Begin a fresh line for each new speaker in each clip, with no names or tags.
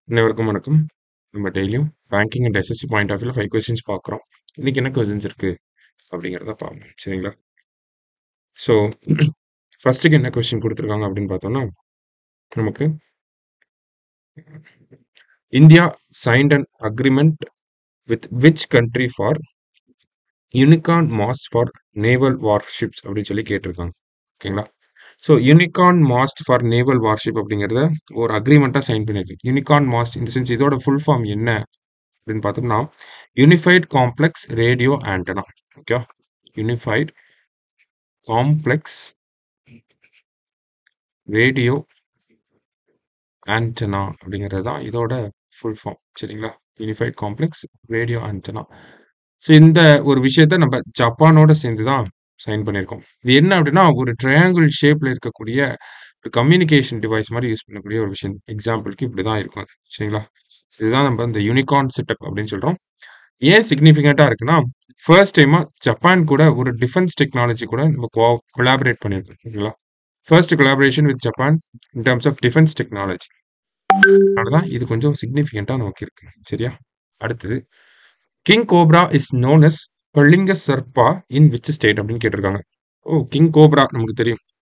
அனைவருக்கும் வணக்கம். நம்ம டெய்லியும் banking and SSC point of வியூல 5 கொஸ்டின்ஸ் பார்க்குறோம். இன்னைக்கு என்ன கொஸ்டின்ஸ் இருக்கு அப்படிங்கிறத பார்ப்போம். சரிங்களா? ஸோ ஃபர்ஸ்ட்டுக்கு என்ன கொஸ்டின் குடுத்துருக்காங்க அப்படின்னு பார்த்தோம்னா, நமக்கு India signed an agreement with which country for unicorn mast for naval warships அப்படின்னு சொல்லி கேட்டிருக்காங்க. ஓகேங்களா? So unicorn mast for naval warship அப்படிங்கிறத ஒரு அக்ரீமெண்ட்டா சைன் பண்ணியிருக்கு. Unicorn mast in the sense இதோட ஃபுல் ஃபார்ம் என்ன அப்படின்னு பார்த்தோம்னா, யூனிஃபைட் காம்ப்ளெக்ஸ் ரேடியோ ஆண்டனா. ஓகேவா? யூனிஃபைட் காம்ப்ளெக்ஸ் ரேடியோ ஆண்டனா அப்படிங்கிறது தான் இதோட ஃபுல் ஃபார்ம். சரிங்களா? Unified complex radio antenna. So இந்த ஒரு விஷயத்த நம்ம ஜப்பானோட சேர்ந்து தான் சைன் பண்ணியிருக்கோம். இது என்ன அப்படின்னா, ஒரு ட்ரையாங்கிள் ஷேப்ல இருக்கக்கூடிய ஒரு கம்யூனிகேஷன் டிவைஸ் மாரி யூஸ் பண்ணக்கூடிய ஒரு விஷயம். எக்ஸாம்பிள்க்கு இப்படி தான் இருக்கும் அது. சரிங்களா? இதுதான் நம்ம இந்த யூனிகார்ன் செட்டப் அப்படின்னு சொல்றோம். ஏன் சிக்னிஃபிகன்ட்டா இருக்குன்னா, ஃபர்ஸ்ட் டைமா ஜப்பான் கூட ஒரு டிஃபென்ஸ் டெக்னாலஜி கூட நம்ம கோ கொலாபரேட் பண்ணியிருக்கோம். ஓகேங்களா? First collaboration with Japan in terms of defence technology. அதனால தான் இது கொஞ்சம் சிக்னிஃபிகன்ட்டா நமக்கு இருக்கு. சரியா? அடுத்தது king cobra is known as Kalinga Sarpa in which state அப்படின்னு கேட்டிருக்காங்க. ஓ! கிங் கோப்ரா நமக்கு தெரியும்.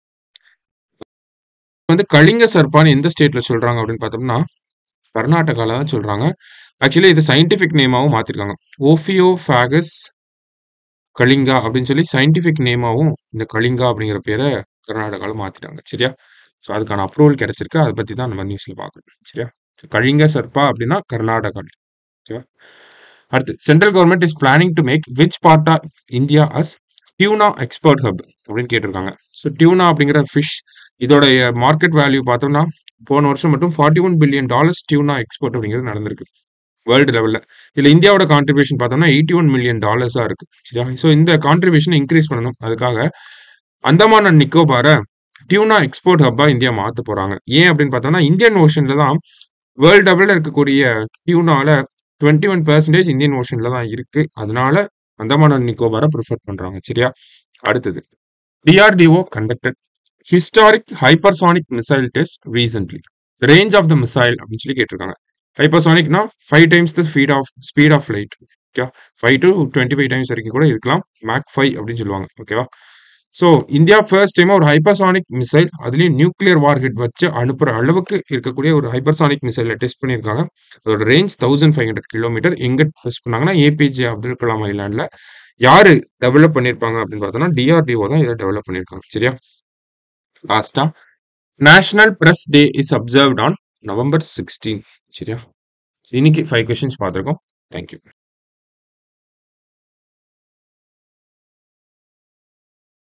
வந்து கலிங்க சர்பான்னு எந்த ஸ்டேட்ல சொல்றாங்க அப்படின்னு பார்த்தோம்னா, கர்நாடகால தான் சொல்றாங்க. ஆக்சுவலி இது சயன்டிஃபிக் நேமாவும் மாத்திருக்காங்க. ஓஃபியோஃபாகஸ் கலிங்கா அப்படின்னு சொல்லி சயன்டிஃபிக் நேமாவும் இந்த கலிங்கா அப்படிங்கிற பேர கர்நாடகால மாத்திட்டாங்க. சரியா? ஸோ அதுக்கான அப்ரூவல் கிடைச்சிருக்கு. அத பத்தி தான் நம்ம நியூஸ்ல பார்க்குறோம். சரியா? கலிங்க சர்பா அப்படின்னா கர்நாடகா. ஓகேவா? அடுத்து central government is planning to make which part of India as tuna export hub அப்படின்னு கேட்டிருக்காங்க. ஸோ டியூனா அப்படிங்கிற ஃபிஷ் இதோடைய மார்க்கெட் வேல்யூ பார்த்தோம்னா, போன வருஷம் மட்டும் 41 பில்லியன் டாலர்ஸ் டியூனா எக்ஸ்போர்ட் அப்படிங்கிறது நடந்திருக்கு. வேர்ல்டு லெவல்ல. இதுல இந்தியாவோட கான்ட்ரிபியூஷன் பார்த்தோம்னா 81 மில்லியன் டாலர்ஸா இருக்கு. சரியா? ஸோ இந்த கான்ட்ரிபியூஷன இன்கிரீஸ் பண்ணணும். அதுக்காக அந்தமான் அண்ட் நிக்கோபார டியூனா எக்ஸ்போர்ட் ஹப்பா இந்தியா மாத்த போறாங்க. ஏன் அப்படின்னு பார்த்தோம்னா, இந்தியன் ஓஷன்ல தான் வேர்ல்டு லெவல்ல இருக்கக்கூடிய டியூனால 21% இந்தியன் ஓஷன்ல தான் இருக்கு. அதனால அந்தமான் அண்ட் நிக்கோபார பிரிஃபர் பண்றாங்க. சரியா? அடுத்தது DRDO conducted historic hypersonic missile test recently. Range of the missile அப்படின்னு சொல்லி கேட்டிருக்காங்க. ஹைப்பர்சானிக்னா 5 times the speed of speed of light. ஓகேவா? 5 டூ 25 டைம்ஸ் வரைக்கும் கூட இருக்கலாம். மாக் 5 அப்படின்னு சொல்லுவாங்க. ஓகேவா? ஸோ இந்தியா ஃபர்ஸ்ட் டைமா ஒரு ஹைப்பர்சானிக் மிசைல் அதுலயும் நியூக்ளியர் வார்ஹெட் வச்சு அனுப்புற அளவுக்கு இருக்கக்கூடிய ஒரு ஹைப்பர்சானிக் மிசைல டெஸ்ட் பண்ணியிருக்காங்க. அதோட ரேஞ்ச் 1500 கிலோமீட்டர். எங்க டெஸ்ட் பண்ணாங்கன்னா, ஏபிஜே அப்துல் கலாம் ஐலாண்ட்ல. யாரு டெவலப் பண்ணியிருப்பாங்க அப்படின்னு பார்த்தோம்னா, டிஆர்டிஓ தான் இத டெவலப் பண்ணியிருக்காங்க. சரியா? லாஸ்ட்டா national press day is observed on November 16. சரியா? இன்னைக்கு 5 கொஸ்டின்ஸ் பார்த்திருக்கோம். Thank you.